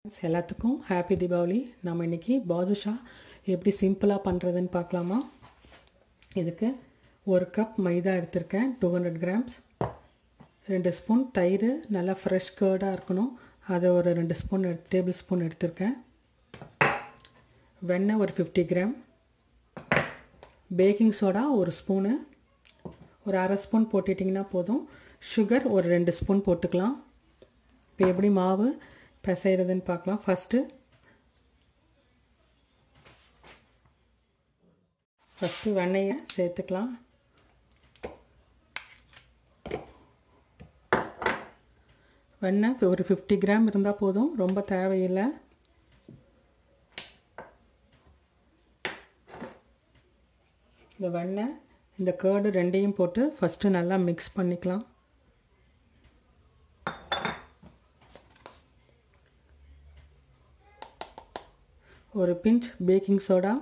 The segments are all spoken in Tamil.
ஃப்ரெண்ட்ஸ் எல்லாத்துக்கும் ஹாப்பி தீபாவளி நம்ம இன்றைக்கி பாதுஷா எப்படி சிம்பிளாக பண்ணுறதுன்னு பார்க்கலாமா இதுக்கு ஒரு கப் மைதா எடுத்திருக்கேன் டூ ஹண்ட்ரட் கிராம்ஸ் ரெண்டு ஸ்பூன் தயிர் நல்லா ஃப்ரெஷ் கேர்டாக இருக்கணும் அதை ஒரு ரெண்டு ஸ்பூன் எடுத்து டேபிள் ஸ்பூன் எடுத்திருக்கேன் வெண்ணெய் ஒரு ஃபிஃப்டி கிராம் பேக்கிங் சோடா ஒரு ஸ்பூனு ஒரு அரை ஸ்பூன் போட்டுட்டிங்கன்னா போதும் சுகர் ஒரு ரெண்டு ஸ்பூன் போட்டுக்கலாம் இப்போ எப்படி மாவு பிசைகிறதுன்னு பார்க்கலாம் ஃபஸ்ட்டு ஃபஸ்ட்டு வெண்ணெயை சேர்த்துக்கலாம் வெண்ணெய் ஒரு ஃபிஃப்டி கிராம் இருந்தால் போதும் ரொம்ப தேவையில்லை இந்த வெண்ணெய் இந்த கேர்டு ரெண்டையும் போட்டு ஃபஸ்ட்டு நல்லா மிக்ஸ் பண்ணிக்கலாம் ஒரு பிஞ்ச் பேக்கிங் சோடா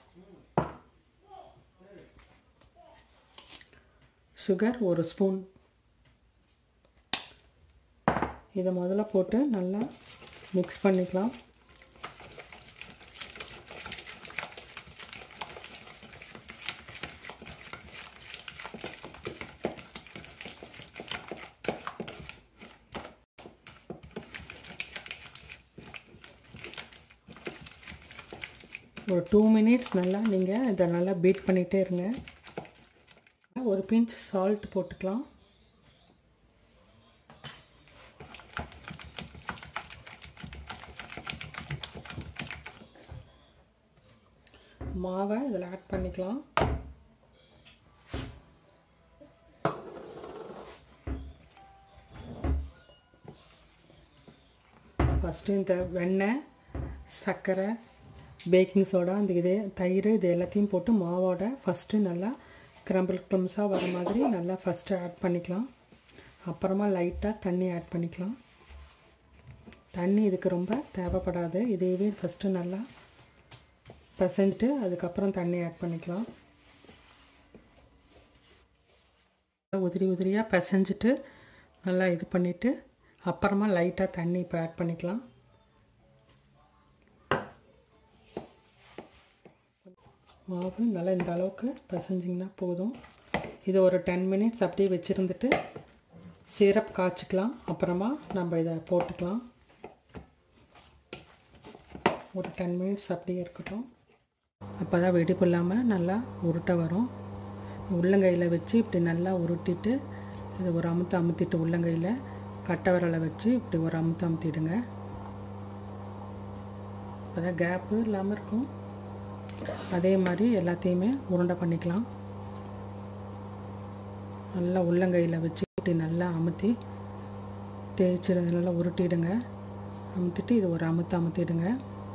சுகர் ஒரு ஸ்பூன் இதை முதல்ல போட்டு நல்லா மிக்ஸ் பண்ணிக்கலாம் ஒரு டூ மினிட்ஸ் நல்லா நீங்கள் இதை நல்லா பீட் பண்ணிகிட்டே இருங்க ஒரு பிஞ்ச் சால்ட் போட்டுக்கலாம் மாவை இதில் ஆட் பண்ணிக்கலாம் ஃபஸ்ட்டு இந்த வெண்ணெய் சர்க்கரை பேக்கிங் சோடா இந்த இது தயிர் இது எல்லாத்தையும் போட்டு மாவோட ஃபஸ்ட்டு நல்லா கிரம்பிள் க்ரம்ஸாக வர மாதிரி நல்லா ஃபஸ்ட்டு ஆட் பண்ணிக்கலாம் அப்புறமா லைட்டாக தண்ணி ஆட் பண்ணிக்கலாம் தண்ணி இதுக்கு ரொம்ப தேவைப்படாது இதையவே ஃபஸ்ட்டு நல்லா பிசைஞ்சிட்டு அதுக்கப்புறம் தண்ணி ஆட் பண்ணிக்கலாம் உதிரி உதிரியாக பிசைஞ்சிட்டு நல்லா இது பண்ணிவிட்டு அப்புறமா லைட்டாக தண்ணி இப்போ ஆட் பண்ணிக்கலாம் மாவு நல்லா இந்த அளவுக்கு பிசைஞ்சிங்கன்னா போதும் இது ஒரு டென் மினிட்ஸ் அப்படியே வச்சுருந்துட்டு சிரப் காய்ச்சிக்கலாம் அப்புறமா நம்ம இதை போட்டுக்கலாம் ஒரு டென் மினிட்ஸ் அப்படியே இருக்கட்டும் அப்போ தான் வெடிப்பு இல்லாமல் நல்லா உருட்ட வரும் உள்ளங்கையில் வச்சு இப்படி நல்லா உருட்டிட்டு இது ஒரு அமுத்து அமுத்திட்டு உள்ளங்கையில் கட்டை விரலை வச்சு இப்படி ஒரு அமுத்து அமுத்திடுங்க அப்போ தான் கேப்பு இல்லாமல் இருக்கும் அதே மாதிரி எல்லாத்தையுமே உருண்டை பண்ணிக்கலாம் நல்லா உள்ளங்கையில் வச்சு இப்படி நல்லா அமுத்தி தேய்ச்சி நல்லா உருட்டிடுங்க அமுத்திட்டு இது ஒரு அமுத்து அமுத்திடுங்க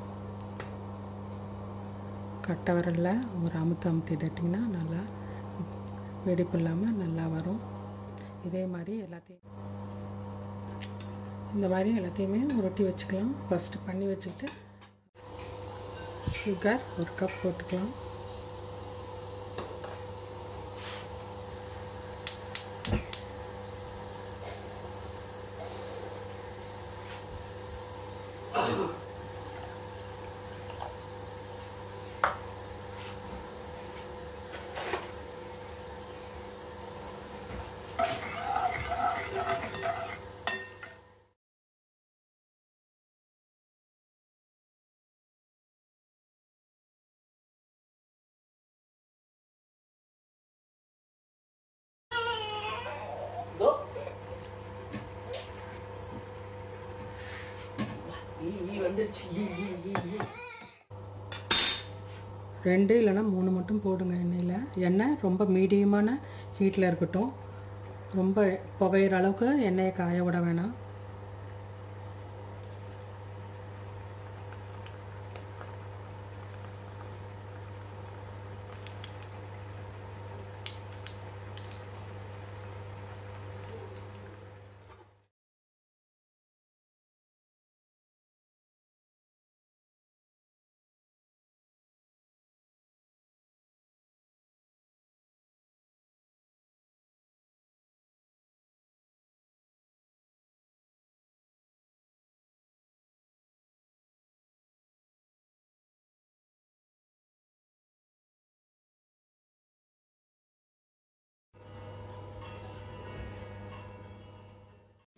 கட்டை விரலில் ஒரு அமுத்து அமுத்திட்டிங்கன்னா நல்லா வெடிப்பு இல்லாமல் நல்லா வரும் இதே மாதிரி எல்லாத்தையும் இந்த மாதிரி எல்லாத்தையுமே உருட்டி வச்சுக்கலாம் ஃபஸ்ட்டு பண்ணி வச்சுக்கிட்டு சுகர் ஒரு கப் போட்டுக்கலாம் ரெண்டு இல்லைன்னா மூணு மட்டும் போடுங்க எண்ணெயில் எண்ணெய் ரொம்ப மீடியமான ஹீட்டில் இருக்கட்டும் ரொம்ப புகையிற அளவுக்கு எண்ணெயை காய விட வேணாம்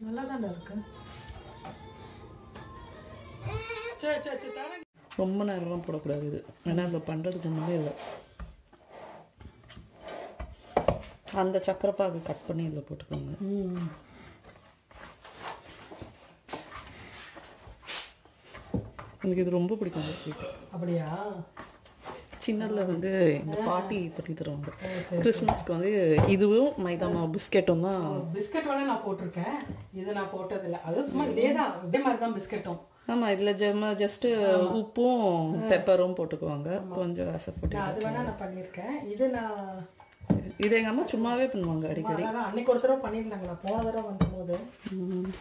நல்லா தானே இருக்கு சரி சரி சரி தானே ரொம்ப நேரம்லாம் போடக்கூடாது இது ஏன்னா அதில் பண்ணுறதுக்கு ஒன்றுமே இல்லை அந்த சக்கரைப்பாகு கட் பண்ணி இதில் போட்டுக்கோங்க ம் எனக்கு இது ரொம்ப பிடிக்கும் அந்த ஸ்வீட் அப்படியா சின்னதில் வந்து எங்கள் பாட்டி பண்ணி தருவாங்க கிறிஸ்மஸ்க்கு வந்து இதுவும் மைதா மாவு பிஸ்கெட்டும் தான் பிஸ்கட் வேணா நான் போட்டிருக்கேன் இது நான் போட்டதில்லை அது சும்மா இதே தான் இதே மாதிரி தான் பிஸ்கட்டும் ஆமாம் இதில் ஜெம்ம ஜஸ்ட்டு உப்பும் பெப்பரும் போட்டுக்குவாங்க கொஞ்சம் அசப்பட்டு நான் அது வேணா நான் பண்ணியிருக்கேன் இது நான் இது எங்கள் அம்மா சும்மாவே பண்ணுவாங்க அடிக்கடி அதான் அன்னைக்கு ஒரு தடவை பண்ணியிருந்தாங்க நான் போன தடவை வந்தபோது ம்.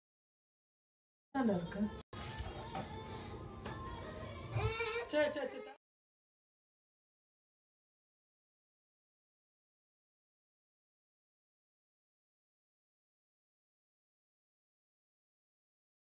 தானே இருக்கு சரி சரி சரி